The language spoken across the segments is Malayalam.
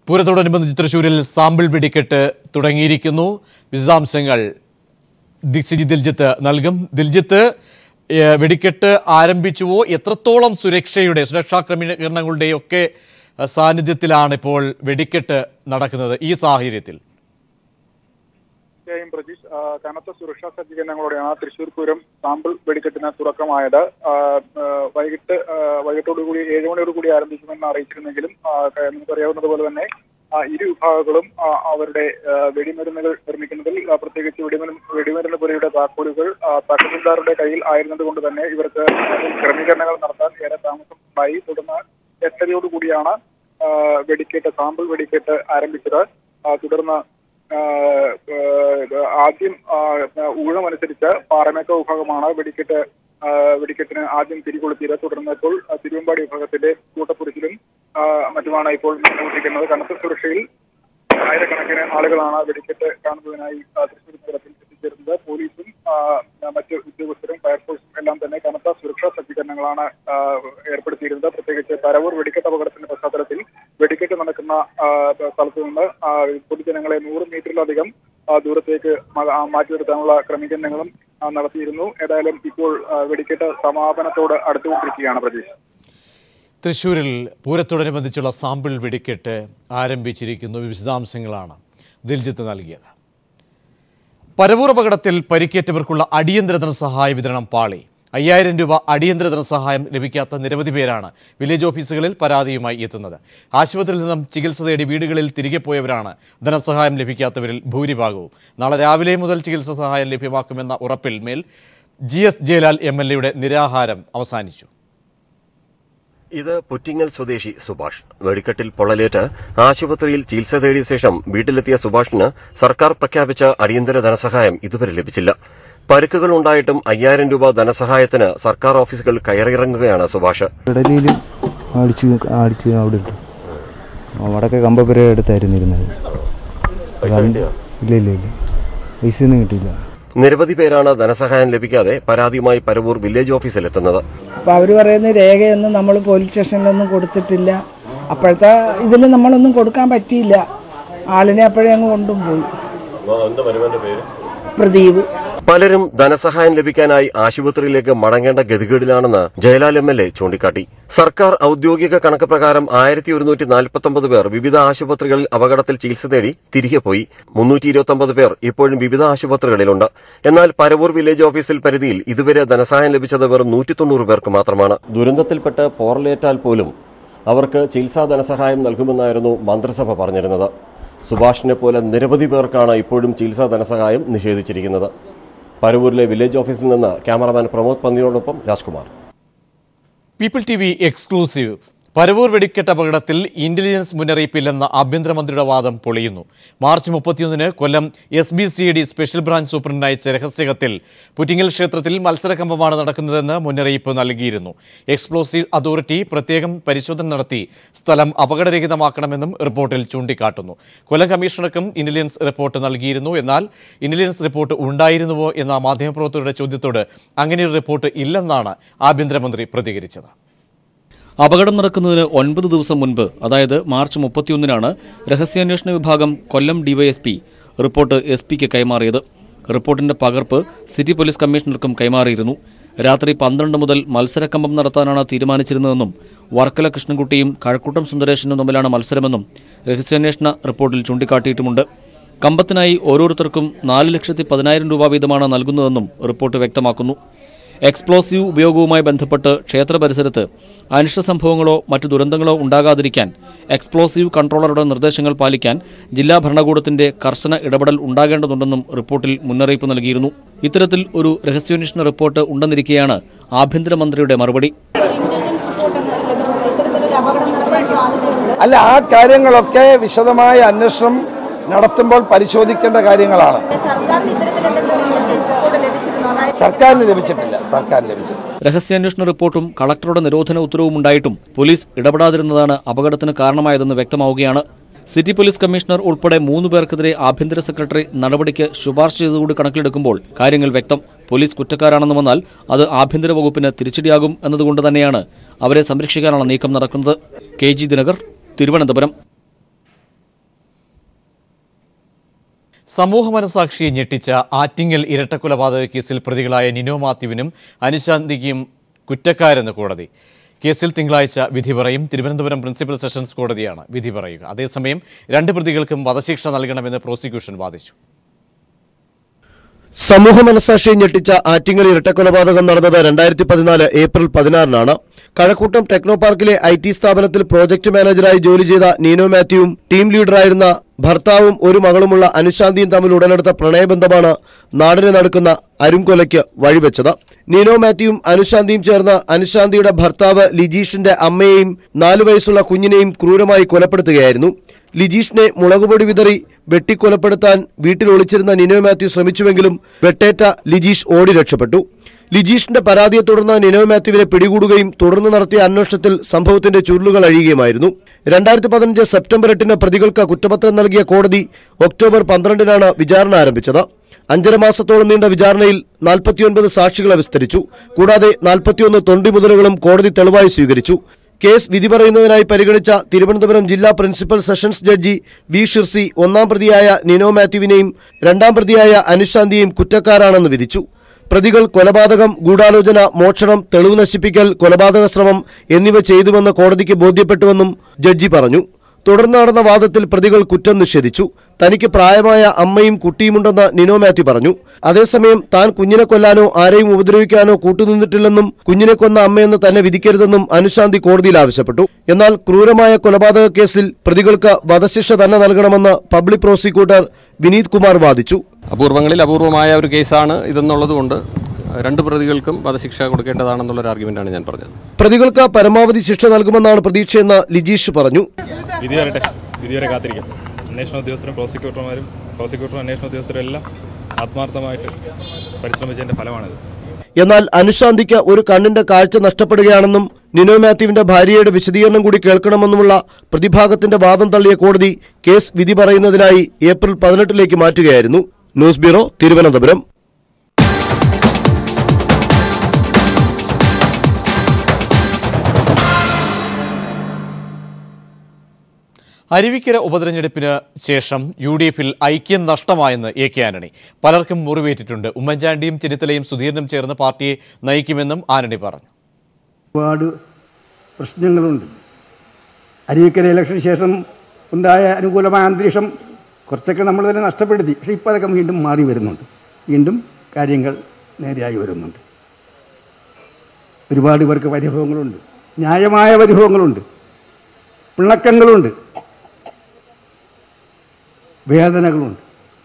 പൂരത്തോടനുബന്ധിച്ച് തൃശൂരിൽ സാമ്പിൾ വെടിക്കെട്ട് തുടങ്ങിയിരിക്കുന്നു വിശദാംശങ്ങൾ ദിക്സിജി ദിൽജിത്ത് നൽകും ദിൽജിത്ത് ഏഹ്, വെടിക്കെട്ട് ആരംഭിച്ചുവോ എത്രത്തോളം സുരക്ഷയുടെ സുരക്ഷാ ക്രമീകരണങ്ങളുടെയൊക്കെ അഹ്, സാന്നിധ്യത്തിലാണ് ഇപ്പോൾ വെടിക്കെട്ട് നടക്കുന്നത് ഈ സാഹചര്യത്തിൽ തീർച്ചയായും പ്രജീഷ് ആ, കനത്ത സുരക്ഷാ സജ്ജീകരണങ്ങളോടെയാണ് തൃശൂർ പൂരം സാമ്പിൾ വെടിക്കെട്ടിന് തുടക്കമായത് ആ, ആ, വൈകിട്ട് ആ, വൈകിട്ടോടുകൂടി ഏഴ് മണിയോടുകൂടി ആരംഭിക്കുമെന്ന് അറിയിച്ചിരുന്നെങ്കിലും ആ, ക- നമുക്കറിയാവുന്നതുപോലെ തന്നെ ആ, ഇരു വിഭാഗങ്ങളും ആ, അവരുടെ ആ, വെടിമരുന്നുകൾ നിർമ്മിക്കുന്നതിൽ ആ, പ്രത്യേകിച്ച് വെടിമരുന്ന് വെടിമരുന്ന് പുരയുടെ താക്കോലുകൾ ആ, തഹസിൽദാരുടെ കയ്യിൽ ആയിരുന്നത് കൊണ്ട് തന്നെ ഇവർക്ക് അതിൽ ക്രമീകരണങ്ങൾ നടത്താൻ ഏറെ താമസം ഉണ്ടായി തുടർന്ന് എട്ടരയോടുകൂടിയാണ് ആ, വെടിക്കെട്ട് സാമ്പിൾ വെടിക്കെട്ട് ആരംഭിച്ചത് ആ, തുടർന്ന് ആഹ് ആഹ് ആദ്യം ആഹ് ഊഴമനുസരിച്ച് പാറമേക്ക വിഭാഗമാണ് വെടിക്കെട്ട് ആഹ് വെടിക്കെട്ടിന് ആദ്യം തിരികൊളുത്തിയത് തുടർന്ന് ഇപ്പോൾ ആഹ് തിരുവമ്പാടി വിഭാഗത്തിന്റെ കൂട്ടപ്പുരുഷിലും ആഹ് മറ്റുമാണ് ഇപ്പോൾ പ്രവർത്തിക്കുന്നത് കനത്ത സുരക്ഷയിൽ ആയിരക്കണക്കിന് ആളുകളാണ് വെടിക്കെട്ട് കാണുന്നതിനായി ആഹ് തൃശ്ശൂർ നഗരത്തിൽ എത്തിച്ചേരുന്നത് പോലീസും ആഹ് മറ്റ് ഉദ്യോഗസ്ഥരും ഫയർഫോഴ്സും എല്ലാം തന്നെ കനത്ത സുരക്ഷാ സജ്ജീകരണങ്ങളാണ് ആഹ് ഏർപ്പെടുത്തിയിരുന്നത് പ്രത്യേകിച്ച് പരവൂർ വെടിക്കെട്ട് അപകടത്തിന്റെ പശ്ചാത്തലത്തിൽ വെടിക്കെട്ട് നടക്കുന്ന ആഹ് സ്ഥലത്ത് നിന്ന് ആഹ് പൊതുജനങ്ങളെ നൂറ് മീറ്ററിലധികം ആഹ് ദൂരത്തേക്ക് മ- ആഹ് മാറ്റി നിർത്താനുള്ള ക്രമീകരണങ്ങളും ആഹ് നടത്തിയിരുന്നു ഏതായാലും ഇപ്പോൾ ആഹ് വെടിക്കെട്ട് സമാപനത്തോട് അടുത്തുകൊണ്ടിരിക്കുകയാണ് പ്രതീക്ഷ തൃശൂരിൽ പൂരത്തോടനുബന്ധിച്ചുള്ള സാമ്പിൾ വെടിക്കെട്ട് ആരംഭിച്ചിരിക്കുന്നു വിശദാംശങ്ങളാണ് ദിൽജിത്ത് നൽകിയത് പരവൂർ അപകടത്തിൽ പരിക്കേറ്റവർക്കുള്ള അടിയന്തര ധനസഹായ വിതരണം പാളി അയ്യായിരം രൂപ അടിയന്തര ധനസഹായം ലഭിക്കാത്ത നിരവധി പേരാണ് വില്ലേജ് ഓഫീസുകളിൽ പരാതിയുമായി എത്തുന്നത് ആശുപത്രിയിൽ നിന്നും ചികിത്സ തേടി വീടുകളിൽ തിരികെ പോയവരാണ് ധനസഹായം ലഭിക്കാത്തവരിൽ ഭൂരിഭാഗവും നാളെ രാവിലെ മുതൽ ചികിത്സാ സഹായം ലഭ്യമാക്കുമെന്ന ഉറപ്പിൽ മേൽ G S Jayalal M L എയുടെ നിരാഹാരം അവസാനിച്ചു ഇത് പുറ്റിങ്ങൽ സ്വദേശി സുഭാഷ് വെടിക്കെട്ടിൽ പൊള്ളലേറ്റ് ആശുപത്രിയിൽ ചികിത്സ തേടിയ ശേഷം വീട്ടിലെത്തിയ സുഭാഷിന് സർക്കാർ പ്രഖ്യാപിച്ച അടിയന്തര ധനസഹായം ഇതുവരെ ലഭിച്ചില്ല പരുക്കുകൾ ഉണ്ടായിട്ടും അയ്യായിരം രൂപ ധനസഹായത്തിന് സർക്കാർ ഓഫീസുകൾ കയറിയിറങ്ങുകയാണ് സുഭാഷ് കടലിൽ അടിച്ച് അടിച്ച് അവിടെ ഇട്ടു അവിടെയൊക്കെ കമ്പപ്പുര എടുത്തായിരുന്നു ഇരുന്നത് ഇല്ല ഇല്ല ഇല്ല പൈസയൊന്നും കിട്ടിയില്ല നിരവധി പേരാണ് ധനസഹായം ലഭിക്കാതെ പരാതിയുമായി പരവൂർ വില്ലേജ് ഓഫീസിലെത്തുന്നത് അപ്പോൾ അവർ പറയുന്ന രേഖയൊന്നും നമ്മൾ പോലീസ് സ്റ്റേഷനിലൊന്നും കൊടുത്തിട്ടില്ല അപ്പോഴത്തെ ഇതിൽ നമ്മളൊന്നും കൊടുക്കാൻ പറ്റിയില്ല ആളിനെ അപ്പോഴേ അങ്ങ് കൊണ്ടും പോയി പ്രദീപ് പലരും ധനസഹായം ലഭിക്കാനായി ആശുപത്രിയിലേക്ക് മടങ്ങേണ്ട ഗതികേടിലാണെന്ന് ജയലാൽ എം എൽ എ ചൂണ്ടിക്കാട്ടി സർക്കാർ ഔദ്യോഗിക കണക്ക് പ്രകാരം ആയിരത്തി ഒരുന്നൂറ്റി നാൽപ്പത്തൊമ്പത് പേർ വിവിധ ആശുപത്രികളിൽ അപകടത്തിൽ ചികിത്സ തേടി തിരികെ പോയി മുന്നൂറ്റി ഇരുപത്തൊമ്പത് പേർ ഇപ്പോഴും വിവിധ ആശുപത്രികളിലുണ്ട് എന്നാൽ പരവൂർ വില്ലേജ് ഓഫീസിൽ പരിധിയിൽ ഇതുവരെ ധനസഹായം ലഭിച്ചത് വെറും നൂറ്റി തൊണ്ണൂറ് പേർക്ക് മാത്രമാണ് ദുരന്തത്തിൽപ്പെട്ട് പോറലേറ്റാൽ പോലും അവർക്ക് ചികിത്സാ ധനസഹായം നൽകുമെന്നായിരുന്നു മന്ത്രിസഭ പറഞ്ഞിരുന്നത് സുഭാഷിനെ പോലെ നിരവധി പേർക്കാണ് ഇപ്പോഴും ചികിത്സാ ധനസഹായം നിഷേധിച്ചിരിക്കുന്നത് പരവൂരിലെ വില്ലേജ് ഓഫീസിൽ നിന്ന് ക്യാമറമാൻ പ്രമോദ് പന്നിയോടൊപ്പം Rajkumar people T V exclusive Paravur വെടിക്കെട്ട് അപകടത്തിൽ ഇന്റലിജൻസ് മുന്നറിയിപ്പില്ലെന്ന ആഭ്യന്തരമന്ത്രിയുടെ വാദം പൊളിയുന്നു മാർച്ച് മുപ്പത്തിയൊന്നിന് Kollam S B C D special branch സൂപ്രണ്ടിന് അയച്ച രഹസ്യകത്തിൽ പുറ്റിങ്ങൽ ക്ഷേത്രത്തിൽ മത്സരക്കമ്പമാണ് നടക്കുന്നതെന്ന് മുന്നറിയിപ്പ് നൽകിയിരുന്നു എക്സ്പ്ലോസീവ് അതോറിറ്റി പ്രത്യേകം പരിശോധന നടത്തി സ്ഥലം അപകടരഹിതമാക്കണമെന്നും റിപ്പോർട്ടിൽ ചൂണ്ടിക്കാട്ടുന്നു കൊല്ലം കമ്മീഷണർക്കും ഇന്റലിജൻസ് റിപ്പോർട്ട് നൽകിയിരുന്നു എന്നാൽ ഇന്റലിജൻസ് റിപ്പോർട്ട് ഉണ്ടായിരുന്നുവോ എന്ന മാധ്യമപ്രവർത്തകരുടെ ചോദ്യത്തോട് അങ്ങനെയൊരു റിപ്പോർട്ട് ഇല്ലെന്നാണ് ആഭ്യന്തരമന്ത്രി പ്രതികരിച്ചത് അപകടം നടക്കുന്നതിന് ഒൻപത് ദിവസം മുൻപ് അതായത് മാർച്ച് മുപ്പത്തിയൊന്നിനാണ് രഹസ്യാന്വേഷണ വിഭാഗം കൊല്ലം ഡിവൈഎസ്പി റിപ്പോർട്ട് എസ് പിക്ക് കൈമാറിയത് റിപ്പോർട്ടിന്റെ പകർപ്പ് സിറ്റി പോലീസ് കമ്മീഷണർക്കും കൈമാറിയിരുന്നു രാത്രി പന്ത്രണ്ട് മുതൽ മത്സരക്കമ്പം നടത്താനാണ് തീരുമാനിച്ചിരുന്നതെന്നും വർക്കല കൃഷ്ണൻകുട്ടിയും കഴക്കൂട്ടം സുന്ദരേശനും തമ്മിലാണ് മത്സരമെന്നും രഹസ്യാന്വേഷണ റിപ്പോർട്ടിൽ ചൂണ്ടിക്കാട്ടിയിട്ടുമുണ്ട് കമ്പത്തിനായി ഓരോരുത്തർക്കും നാല് ലക്ഷത്തി പതിനായിരം രൂപ വീതമാണ് നൽകുന്നതെന്നും റിപ്പോർട്ട് വ്യക്തമാക്കുന്നു എക്സ്പ്ലോസീവ് ഉപയോഗവുമായി ബന്ധപ്പെട്ട് ക്ഷേത്ര പരിസരത്ത് അനിഷ്ട സംഭവങ്ങളോ മറ്റു ദുരന്തങ്ങളോ ഉണ്ടാകാതിരിക്കാൻ എക്സ്പ്ലോസീവ് കൺട്രോളറുടെ നിർദ്ദേശങ്ങൾ പാലിക്കാൻ ജില്ലാ ഭരണകൂടത്തിന്റെ കർശന ഇടപെടൽ ഉണ്ടാകേണ്ടതുണ്ടെന്നും റിപ്പോർട്ടിൽ മുന്നറിയിപ്പ് നൽകിയിരുന്നു ഇത്തരത്തിൽ ഒരു രഹസ്യാന്വേഷണ റിപ്പോർട്ട് ഉണ്ടെന്നിരിക്കെയാണ് ആഭ്യന്തരമന്ത്രിയുടെ മറുപടി ഇന്റലിജൻസ് റിപ്പോർട്ട് ലഭിച്ചത് ഇത്തരത്തിലൊരു അപകടം നടക്കാൻ സാധ്യതയുണ്ട് അല്ല ആ കാര്യങ്ങളൊക്കെ വിശദമായ അന്വേഷണം നടത്തുമ്പോൾ പരിശോധിക്കേണ്ട കാര്യങ്ങളാണ് സർക്കാരിന് ഇത്തരത്തിൽ എന്തെങ്കിലും ഇന്റലിജൻസ് റിപ്പോർട്ട് ലഭിച്ചിരുന്നോ അതായത് സർക്കാരിന് ലഭിച്ചിട്ടില്ല സർക്കാരിന് ലഭിച്ചിട്ടില്ല രഹസ്യാന്വേഷണ റിപ്പോർട്ടും കളക്ടറുടെ നിരോധന ഉത്തരവും ഉണ്ടായിട്ടും പോലീസ് ഇടപെടാതിരുന്നതാണ് അപകടത്തിന് കാരണമായതെന്ന് വ്യക്തമാവുകയാണ് സിറ്റി പോലീസ് കമ്മീഷണർ ഉൾപ്പെടെ മൂന്ന് പേർക്കെതിരെ ആഭ്യന്തര സെക്രട്ടറി നടപടിക്ക് ശുപാർശ ചെയ്തുകൂടി കണക്കിലെടുക്കുമ്പോൾ കാര്യങ്ങൾ വ്യക്തം പോലീസ് കുറ്റക്കാരാണെന്ന് വന്നാൽ അത് ആഭ്യന്തര വകുപ്പിന് തിരിച്ചടിയാകും എന്നതുകൊണ്ട് തന്നെയാണ് അവരെ സംരക്ഷിക്കാനുള്ള നീക്കം നടക്കുന്നത് കെ ജി ദിനകർ തിരുവനന്തപുരം സമൂഹ മനസാക്ഷിയെ ഞെട്ടിച്ച ആറ്റിങ്ങൽ ഇരട്ടക്കൊലപാതക കേസിൽ പ്രതികളായ നിനോ മാത്യുവിനും അനുശാന്തിക്കും കുറ്റക്കാരെന്ന് കോടതി കേസിൽ തിങ്കളാഴ്ച വിധി പറയും തിരുവനന്തപുരം പ്രിൻസിപ്പൽ സെഷൻസ് കോടതിയാണ് വിധി പറയുക അതേസമയം രണ്ട് പ്രതികൾക്കും വധശിക്ഷ നൽകണമെന്ന് പ്രോസിക്യൂഷൻ വാദിച്ചു സമൂഹ മനസാക്ഷിയെ ഞെട്ടിച്ച ആറ്റിങ്ങൽ ഇരട്ടക്കൊലപാതകം നടന്നത് രണ്ടായിരത്തി പതിനാല് ഏപ്രിൽ പതിനാറിനാണ് Kazhakoottam techno park I T സ്ഥാപനത്തിൽ പ്രോജക്ട് മാനേജറായി ജോലി ചെയ്ത നീനോ മാത്യുവും ടീം ലീഡറായിരുന്ന ഭർത്താവും ഒരു മകളുമുള്ള അനുശാന്തിയും തമ്മിൽ ഉടലെടുത്ത പ്രണയബന്ധമാണ് നാടിനെ നടക്കുന്ന അരുംകൊലയ്ക്ക് വഴിവെച്ചത് നീനോ മാത്യുവും അനുശാന്തിയും ചേർന്ന് അനുശാന്തിയുടെ ഭർത്താവ് ലിജീഷിന്റെ അമ്മയെയും നാലു വയസ്സുള്ള കുഞ്ഞിനെയും ക്രൂരമായി കൊലപ്പെടുത്തുകയായിരുന്നു ലിജീഷിനെ മുളകുപൊടി വിതറി വെട്ടിക്കൊലപ്പെടുത്താൻ വീട്ടിൽ ഒളിച്ചിരുന്ന നിനോ മാത്യു ശ്രമിച്ചുവെങ്കിലും വെട്ടേറ്റ ലിജീഷ് ഓടി രക്ഷപ്പെട്ടു ലിജീഷിന്റെ പരാതിയെ തുടർന്ന് നിനോ മാത്യുവിനെ പിടികൂടുകയും തുടർന്ന് നടത്തിയ അന്വേഷണത്തിൽ സംഭവത്തിന്റെ ചുരുളുകൾ അഴിയുകയുമായിരുന്നു രണ്ടായിരത്തി പതിനഞ്ച് സെപ്റ്റംബർ എട്ടിന് പ്രതികൾക്ക് കുറ്റപത്രം നൽകിയ കോടതി ഒക്ടോബർ പന്ത്രണ്ടിനാണ് വിചാരണ ആരംഭിച്ചത് അഞ്ചര മാസത്തോളം നീണ്ട വിചാരണയിൽ നാൽപ്പത്തിയൊൻപത് സാക്ഷികളെ വിസ്തരിച്ചു കൂടാതെ നാൽപ്പത്തിയൊന്ന് തൊണ്ടിമുതലുകളും കോടതി തെളിവായി സ്വീകരിച്ചു കേസ് വിധി പറയുന്നതിനായി പരിഗണിച്ച തിരുവനന്തപുരം ജില്ലാ principal sessions judge V Shirsi ഒന്നാം പ്രതിയായ നിനോ മാത്യുവിനെയും രണ്ടാം പ്രതിയായ അനുശാന്തിയെയും കുറ്റക്കാരാണെന്ന് വിധിച്ചു പ്രതികൾ കൊലപാതകം ഗൂഢാലോചന മോഷണം തെളിവ് നശിപ്പിക്കൽ കൊലപാതക ശ്രമം എന്നിവ ചെയ്തുവെന്ന് കോടതിക്ക് ബോധ്യപ്പെട്ടുവെന്നും ജഡ്ജി പറഞ്ഞു തുടർന്ന് നടന്ന വാദത്തിൽ പ്രതികൾ കുറ്റം നിഷേധിച്ചു തനിക്ക് പ്രായമായ അമ്മയും കുട്ടിയുമുണ്ടെന്ന് നിനോ മാത്യു പറഞ്ഞു അതേസമയം താൻ കുഞ്ഞിനെ കൊല്ലാനോ ആരെയും ഉപദ്രവിക്കാനോ കൂട്ടുനിന്നിട്ടില്ലെന്നും കുഞ്ഞിനെ കൊന്ന അമ്മയെന്ന് തന്നെ വിധിക്കരുതെന്നും അനുശാന്തി കോടതിയിൽ ആവശ്യപ്പെട്ടു എന്നാൽ ക്രൂരമായ കൊലപാതക കേസിൽ പ്രതികൾക്ക് വധശിക്ഷ തന്നെ നൽകണമെന്ന് പബ്ലിക് പ്രോസിക്യൂട്ടർ വിനീത് കുമാർ വാദിച്ചു അപൂർവങ്ങളിൽ അപൂർവമായ ഒരു കേസാണ് ഇതെന്നുള്ളതുകൊണ്ട് രണ്ട് പ്രതികൾക്കും വധശിക്ഷ കൊടുക്കേണ്ടതാണെന്നുള്ളൊരു ആർഗ്യുമെൻ്റാണ് ഞാൻ പറഞ്ഞത് പ്രതികൾക്ക് പരമാവധി ശിക്ഷ നൽകുമെന്നാണ് പ്രതീക്ഷയെന്ന് ലിജീഷ് പറഞ്ഞു വിധി വരട്ടെ വിധി വരെ കാത്തിരിക്കാം അന്വേഷണ ഉദ്യോഗസ്ഥരും പ്രോസിക്യൂട്ടർമാരും പ്രോസിക്യൂട്ടറും അന്വേഷണ ഉദ്യോഗസ്ഥരും എല്ലാം ആത്മാർത്ഥമായിട്ട് പരിശ്രമിച്ചതിൻ്റെ ഫലമാണിത് എന്നാൽ അനുശാന്തിക്ക് ഒരു കണ്ണിന്റെ കാഴ്ച നഷ്ടപ്പെടുകയാണെന്നും നിനോ മാത്യുവിന്റെ ഭാര്യയുടെ വിശദീകരണം കൂടി കേൾക്കണമെന്നുമുള്ള പ്രതിഭാഗത്തിന്റെ വാദം തള്ളിയ കോടതി കേസ് വിധി പറയുന്നതിനായി ഏപ്രിൽ പതിനെട്ടിലേക്ക് മാറ്റുകയായിരുന്നു ന്യൂസ് ബ്യൂറോ തിരുവനന്തപുരം അരുവിക്കര ഉപതെരഞ്ഞെടുപ്പിന് ശേഷം യു ഡി എഫിൽ ഐക്യം നഷ്ടമായെന്ന് എ കെ ആന്റണി പലർക്കും മുറിവേറ്റിട്ടുണ്ട് ഉമ്മൻചാണ്ടിയും ചെന്നിത്തലയും സുധീരനും ചേർന്ന് പാർട്ടിയെ നയിക്കുമെന്നും ആന്റണി പറഞ്ഞു ഒരുപാട് പ്രശ്നങ്ങളുണ്ട് അരുവിക്കര ഇലക്ഷന് ശേഷം ഉണ്ടായ അനുകൂലമായ അന്തരീക്ഷം കുറച്ചൊക്കെ നമ്മൾ തന്നെ നഷ്ടപ്പെടുത്തി പക്ഷേ ഇപ്പോൾ അതൊക്കെ വീണ്ടും മാറി വരുന്നുണ്ട് വീണ്ടും കാര്യങ്ങൾ നേരെയായി വരുന്നുണ്ട് ഒരുപാട് പേർക്ക് പരിഭവങ്ങളുണ്ട് ന്യായമായ പരിഭവങ്ങളുണ്ട് പിണക്കങ്ങളുണ്ട് വേദനകളുണ്ട്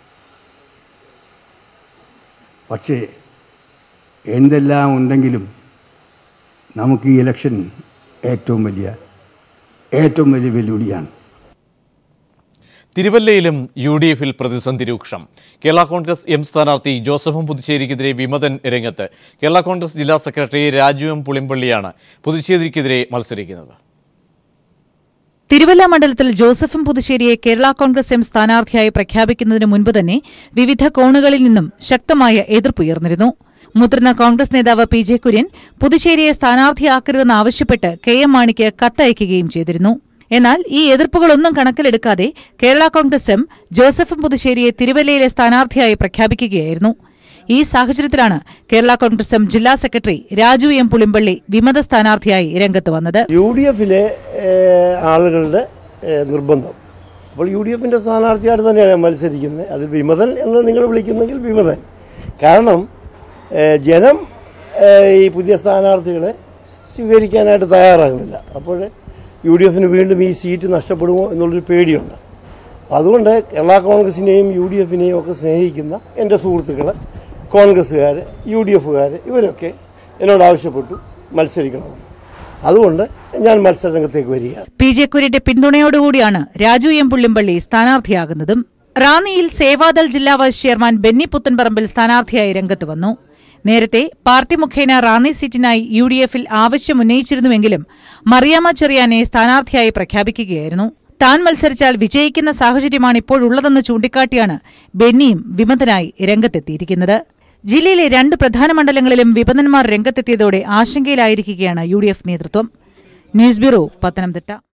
പക്ഷേ എന്തെല്ലാം ഉണ്ടെങ്കിലും നമുക്ക് ഈ ഇലക്ഷൻ ഏറ്റവും വലിയ ഏറ്റവും വലിയ വെല്ലുവിളിയാണ് തിരുവല്ലയിലും യു ഡി എഫിൽ പ്രതിസന്ധി രൂക്ഷം കേരള കോൺഗ്രസ് എം സ്ഥാനാർത്ഥി ജോസഫും പുതുശ്ശേരിക്കെതിരെ വിമതൻ രംഗത്ത് കേരള കോൺഗ്രസ് ജില്ലാ സെക്രട്ടറി രാജു എം പുളിമ്പള്ളിയാണ് പുതുശ്ശേരിക്കെതിരെ മത്സരിക്കുന്നത് തിരുവല്ല മണ്ഡലത്തിൽ ജോസഫും പുതുശ്ശേരിയെ കേരള കോൺഗ്രസ് എം സ്ഥാനാർത്ഥിയായി പ്രഖ്യാപിക്കുന്നതിന് മുൻപ് തന്നെ വിവിധ കോണുകളിൽ നിന്നും ശക്തമായ എതിർപ്പുയർന്നിരുന്നു മുതിർന്ന കോൺഗ്രസ് നേതാവ് പി ജെ കുര്യൻ പുതുശ്ശേരിയെ സ്ഥാനാർത്ഥിയാക്കരുതെന്നാവശ്യപ്പെട്ട് കെ എം മാണിക്ക് കത്തയക്കുകയും ചെയ്തിരുന്നു എന്നാൽ ഈ എതിർപ്പുകളൊന്നും കണക്കിലെടുക്കാതെ കേരള കോൺഗ്രസ് എം ജോസഫും പുതുശ്ശേരിയെ തിരുവല്ലയിലെ സ്ഥാനാർത്ഥിയായി പ്രഖ്യാപിക്കുകയായിരുന്നു ഈ സാഹചര്യത്തിലാണ് കേരള കോൺഗ്രസ് എം ജില്ലാ സെക്രട്ടറി രാജു എം പുളിമ്പള്ളി വിമത സ്ഥാനാർത്ഥിയായി രംഗത്ത് വന്നത് യു ഡി എഫിലെ ആളുകളുടെ ഏഹ്, നിർബന്ധം അപ്പോൾ യു ഡി എഫിൻ്റെ സ്ഥാനാർത്ഥിയായിട്ട് തന്നെയാണ് ഞാൻ മത്സരിക്കുന്നത് അത് വിമതൻ എന്ന് നിങ്ങൾ വിളിക്കുന്നെങ്കിൽ വിമതൻ കാരണം ഏഹ്, ജനം ഏഹ്, ഈ പുതിയ സ്ഥാനാർത്ഥികളെ സ്വീകരിക്കാനായിട്ട് തയ്യാറാകുന്നില്ല അപ്പോൾ യു ഡി എഫിന് വീണ്ടും ഈ സീറ്റ് നഷ്ടപ്പെടുമോ എന്നുള്ളൊരു പേടിയുണ്ട് അതുകൊണ്ട് കേരള കോൺഗ്രസിനെയും യു ഡി എഫിനെയും ഒക്കെ സ്നേഹിക്കുന്ന എൻ്റെ സുഹൃത്തുക്കൾ കോൺഗ്രസ്സുകാർ യു ഡി എഫുകാർ ഇവരൊക്കെ എന്നോട് ആവശ്യപ്പെട്ടു മത്സരിക്കണമെന്ന് അതുകൊണ്ട് ഞാൻ മത്സരരംഗത്തേക്ക് വരികയാണ് പി ജെ കുര്യന്റെ പിന്തുണയോടുകൂടിയാണ് രാജു എം പുള്ളിമ്പള്ളി സ്ഥാനാർത്ഥിയാകുന്നതും റാന്നിയിൽ സേവാദൾ ജില്ലാ വൈസ് ചെയർമാൻ ബെന്നി പുത്തൻപറമ്പിൽ സ്ഥാനാർത്ഥിയായി രംഗത്ത് വന്നു നേരത്തെ പാർട്ടി മുഖേന റാന്നി സീറ്റിനായി യു ഡി എഫിൽ ആവശ്യമുന്നയിച്ചിരുന്നുവെങ്കിലും മറിയാമ്മ ചെറിയാനെ സ്ഥാനാർത്ഥിയായി പ്രഖ്യാപിക്കുകയായിരുന്നു താൻ മത്സരിച്ചാൽ വിജയിക്കുന്ന സാഹചര്യമാണ് ഇപ്പോഴുള്ളതെന്ന് ചൂണ്ടിക്കാട്ടിയാണ് ബെന്നിയും വിമതനായി രംഗത്തെത്തിയിരിക്കുന്നത് ജില്ലയിലെ രണ്ട് പ്രധാന മണ്ഡലങ്ങളിലും വിപന്നന്മാർ രംഗത്തെത്തിയതോടെ ആശങ്കയിലായിരിക്കുകയാണ് യു നേതൃത്വം ന്യൂസ് ബ്യൂറോ പത്തനംതിട്ട